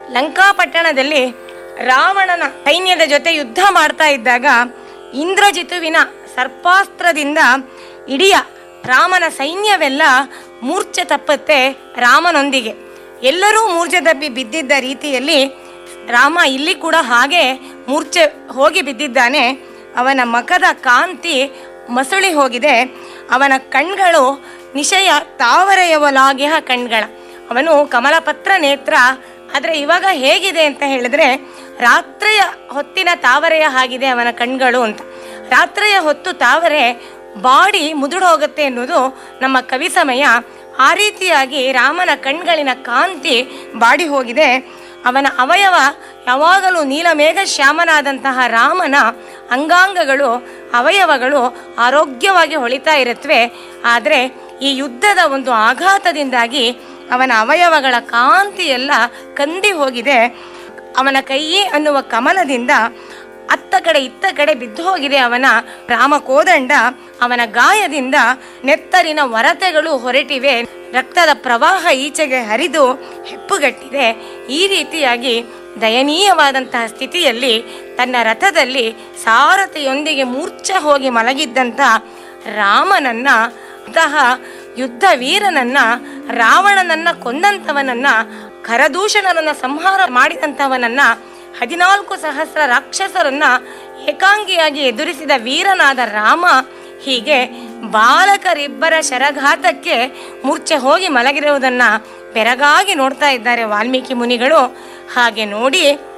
ಲಂಕಾಪಟ್ಟಣದಲ್ಲಿ ರಾವಣನ ಸೈನ್ಯದ ಜೊತೆ ಯುದ್ಧ ಮಾಡ್ತಾ ಇದ್ದಾಗ ಇಂದ್ರಜಿತುವಿನ ಸರ್ಪಾಸ್ತ್ರದಿಂದ ಇಡೀ ರಾಮನ ಸೈನ್ಯವೆಲ್ಲ ಮೂರ್ಛೆ ತಪ್ಪುತ್ತೆ ರಾಮನೊಂದಿಗೆ ಎಲ್ಲರೂ ಮೂರ್ಛೆ ತಪ್ಪಿ ಬಿದ್ದಿದ್ದ ರೀತಿಯಲ್ಲಿ ರಾಮ ಇಲ್ಲಿ ಕೂಡ ಹಾಗೆ ಮೂರ್ಛೆ ಹೋಗಿ ಬಿದ್ದಿದ್ದಾನೆ ಅವನ ಮಖದ ಕಾಂತಿ ಮಸುಳಿ ಹೋಗಿದೆ ಅವನ ಕಣ್ಗಳು ನಿಶಯ ತಾವರೆಯವಲಾಗಿಹ ಕಣ್ಗಳ ಅವನು ಕಮಲಪತ್ರ ನೇತ್ರ ಆದರೆ ಇವಾಗ ಹೇಗಿದೆ ಅಂತ ಹೇಳಿದ್ರೆ ರಾತ್ರಿಯ ಹೊತ್ತಿನ ತಾವರೆಯ ಹಾಗಿದೆ ಅವನ ಕಣ್ಗಳು ಅಂತ ರಾತ್ರಿಯ ಹೊತ್ತು ತಾವರೆ ಬಾಡಿ ಮುದುಡೋಗುತ್ತೆ ಎನ್ನುವುದು ನಮ್ಮ ಕವಿ ಸಮಯ ಆ ರೀತಿಯಾಗಿ ರಾಮನ ಕಣ್ಗಳಿನ ಕಾಂತಿ ಬಾಡಿ ಹೋಗಿದೆ ಅವನ ಅವಯವ ಯಾವಾಗಲೂ ನೀಲಮೇಘ ಶ್ಯಾಮನಾದಂತಹ ರಾಮನ ಅಂಗಾಂಗಗಳು ಅವಯವಗಳು ಆರೋಗ್ಯವಾಗಿ ಹೊಳಿತಾ ಇರುತ್ತವೆ ಆದರೆ ಈ ಯುದ್ಧದ ಒಂದು ಆಘಾತದಿಂದಾಗಿ ಅವನ ಅವಯವಗಳ ಕಾಂತಿ ಎಲ್ಲ ಕಂದಿ ಹೋಗಿದೆ ಅವನ ಕೈಯೇ ಅನ್ನುವ ಕಮಲದಿಂದ ಅತ್ತ ಕಡೆ ಇತ್ತ ಕಡೆ ಬಿದ್ದು ಹೋಗಿದೆ ಅವನ ರಾಮ ಕೋದಂಡ ಅವನ ಗಾಯದಿಂದ ನೆತ್ತರಿನ ವರತೆಗಳು ಹೊರಟಿವೆ ರಕ್ತದ ಪ್ರವಾಹ ಈಚೆಗೆ ಹರಿದು ಹೆಪ್ಪುಗಟ್ಟಿದೆ ಈ ರೀತಿಯಾಗಿ ದಯನೀಯವಾದಂತಹ ಸ್ಥಿತಿಯಲ್ಲಿ ತನ್ನ ರಥದಲ್ಲಿ ಸಾರಥಿಯೊಂದಿಗೆ ಮೂರ್ಛೆ ಹೋಗಿ ಮಲಗಿದ್ದಂಥ ರಾಮನನ್ನ ಅಂತಹ ಯುದ್ಧ ವೀರನನ್ನ ರಾವಣನನ್ನ ಕೊಂದಂಥವನನ್ನ ಖರದೂಷಣರನ್ನ ಸಂಹಾರ ಮಾಡಿದಂಥವನನ್ನ ಹದಿನಾಲ್ಕು ಸಹಸ್ರ ರಾಕ್ಷಸರನ್ನ ಏಕಾಂಗಿಯಾಗಿ ಎದುರಿಸಿದ ವೀರನಾದ ರಾಮ ಹೀಗೆ ಬಾಲಕರಿಬ್ಬರ ಶರಘಾತಕ್ಕೆ ಮೂರ್ಛೆ ಹೋಗಿ ಮಲಗಿರುವುದನ್ನ ಬೆರಗಾಗಿ ನೋಡ್ತಾ ಇದ್ದಾರೆ ವಾಲ್ಮೀಕಿ ಮುನಿಗಳು ಹಾಗೆ ನೋಡಿ